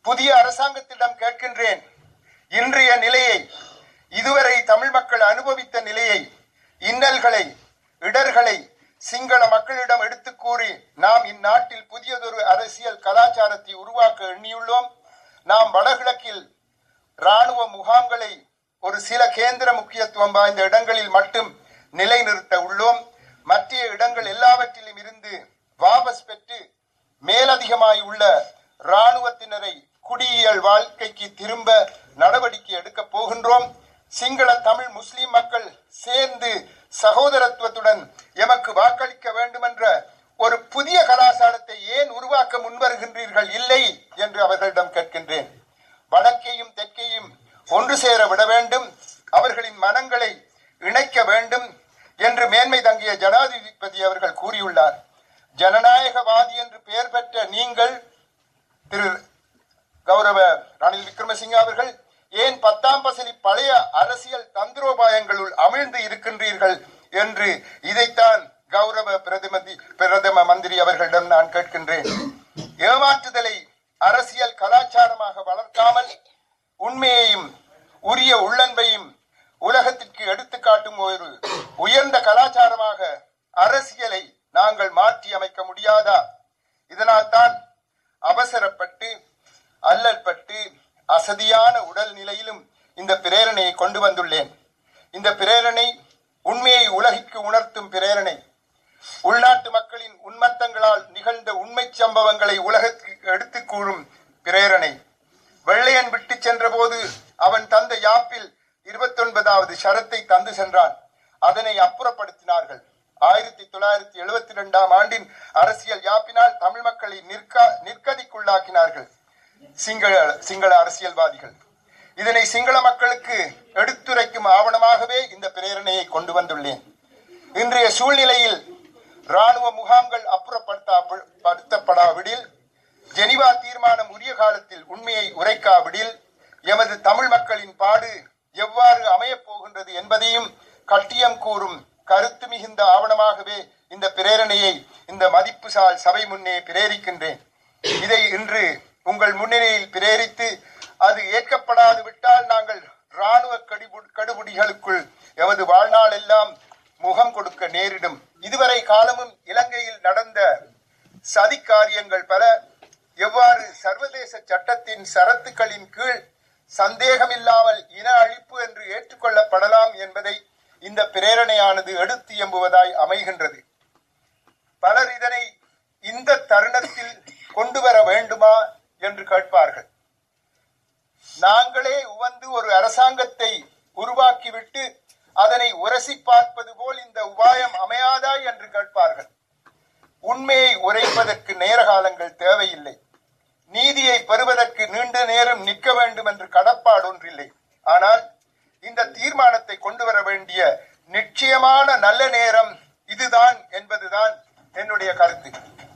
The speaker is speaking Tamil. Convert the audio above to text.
புதிய அரசாங்கத்திடம் கேட்கின்றேன் இன்றைய நிலையை இதுவரை தமிழ் மக்கள் அனுபவித்த நிலையை இன்னல்களை இடர்களை சிங்கள மக்களிடம் எடுத்துக் கூறி நாம் இந்நாட்டில் புதியதொரு அரசியல் கலாச்சாரத்தை உருவாக்க எண்ணியுள்ளோம் நாம் வடகிழக்கில் ராணுவ முகாம்களை ஒரு சில கேந்திர முக்கியத்துவம் வாய்ந்த இடங்களில் மட்டும் நிலைநிறுத்த உள்ளோம் மற்ற இடங்கள் எல்லாவற்றிலும் இருந்து வாபஸ் பெற்று மேலதிகமாய் உள்ள இராணுவத்தினரை குடியியல் வாழ்க்கைக்கு திரும்ப நடவடிக்கை எடுக்கப் போகின்றோம் சிங்கள தமிழ் முஸ்லிம் மக்கள் சேர்ந்து சகோதரத்துவத்துடன் எமக்கு வாக்களிக்க வேண்டும் என்ற ஒரு புதிய கலாச்சாரத்தை ஏன் உருவாக்க முன்வருகின்றீர்கள் இல்லை என்று அவர்களிடம் கேட்கின்றேன் வடக்கையும் தெற்கையும் ஒன்று சேர விட வேண்டும் அவர்களின் மனங்களை இணைக்க வேண்டும் என்று மேன்மை தங்கிய ஜனாதிபதி அவர்கள் கூறியுள்ளார் ஜனநாயகவாதி என்று பெயர் பெற்ற நீங்கள் திரு கௌரவ ரணில் விக்ரமசிங்க அவர்கள் ஏன் பத்தாம் பசலி பழைய அரசியல் தந்திரோபாயங்களுள் அமிழ்ந்து இருக்கின்றீர்கள் என்று இதைத்தான் கௌரவ பிரதமதி பிரதம மந்திரி அவர்களிடம் நான் கேட்கின்றேன் ஏமாற்றுதலை அரசியல் கலாச்சாரமாக வளர்க்காமல் உண்மையையும் உரிய உள்ளன்பையும் உலகத்திற்கு எடுத்துக்காட்டும் ஒரு உயர்ந்த கலாச்சாரமாக அரசியலை நாங்கள் மாற்றி அமைக்க முடியாதா இதனால்தான் அவசரப்பட்டு அல்லற்பட்டு அசதியான உடல் நிலையிலும் இந்த பிரேரணையை கொண்டு வந்துள்ளேன் இந்த பிரேரணை உண்மையை உலகிற்கு உணர்த்தும் பிரேரணை உள்நாட்டு மக்களின் உன்மத்தங்களால் நிகழ்ந்த உண்மை சம்பவங்களை உலகத்துக்கு எடுத்துக் கூறும் பிரேரணை வெள்ளையன் விட்டு சென்றபோது அவன் தந்த யாப்பில் இருபத்தொன்பதாவது ஷரத்தை தந்து சென்றான் அதனை அப்புறப்படுத்தினார்கள் ஆயிரத்தி தொள்ளாயிரத்தி எழுபத்தி இரண்டாம் ஆண்டின் அரசியல் யாப்பினால் தமிழ் மக்களை நிற்க நிற்கதிக்குள்ளாக்கினார்கள் சிங்கள சிங்கள அரசியல்வாதிகள் இதனை சிங்கள மக்களுக்கு எடுத்துரைக்கும் ஆவணமாகவே இந்த பிரேரணையை கொண்டு வந்துள்ளேன் இன்றைய சூழ்நிலையில் ராணுவ முகாம்கள் அப்புறப்படுத்தப்படாவிடில் ஜெனிவா தீர்மானம் உரிய காலத்தில் உண்மையை உரைக்காவிடில் எமது தமிழ் மக்களின் பாடு எவ்வாறு அமையப் போகின்றது என்பதையும் கட்டியம் கூறும் கருத்து மிகுந்த ஆவணமாகவே இந்த பிரேரணையை இந்த மதிப்புசால் சபை முன்னே பிரேரிக்கின்றேன் இதை இன்று உங்கள் முன்னிலையில் பிரேரித்து அது ஏற்கப்படாது விட்டால் நாங்கள் ராணுவ கடிபு கடுபுடிகளுக்குள் எமது வாழ்நாள் எல்லாம் முகம் கொடுக்க நேரிடும் இதுவரை காலமும் இலங்கையில் நடந்த சதி காரியங்கள் பல எவ்வாறு சர்வதேச சட்டத்தின் சரத்துக்களின் கீழ் சந்தேகமில்லாமல் இன அழிப்பு என்று ஏற்றுக்கொள்ளப்படலாம் என்பதை இந்த பிரேரணையானது எடுத்து எம்புவதாய் அமைகின்றது பலர் இதனை இந்த தருணத்தில் கொண்டு வர வேண்டுமா என்று கேட்பார்கள் நாங்களே உவந்து ஒரு அரசாங்கத்தை உருவாக்கிவிட்டு அதனை உரசி பார்ப்பது போல் இந்த உபாயம் அமையாதா என்று கேட்பார்கள் உண்மையை உரைப்பதற்கு நேர காலங்கள் தேவையில்லை நீதியை பெறுவதற்கு நீண்ட நேரம் நிற்க வேண்டும் என்று கடப்பாடு ஒன்றில்லை ஆனால் இந்த தீர்மானத்தை கொண்டு வர வேண்டிய நிச்சயமான நல்ல நேரம் இதுதான் என்பதுதான் என்னுடைய கருத்து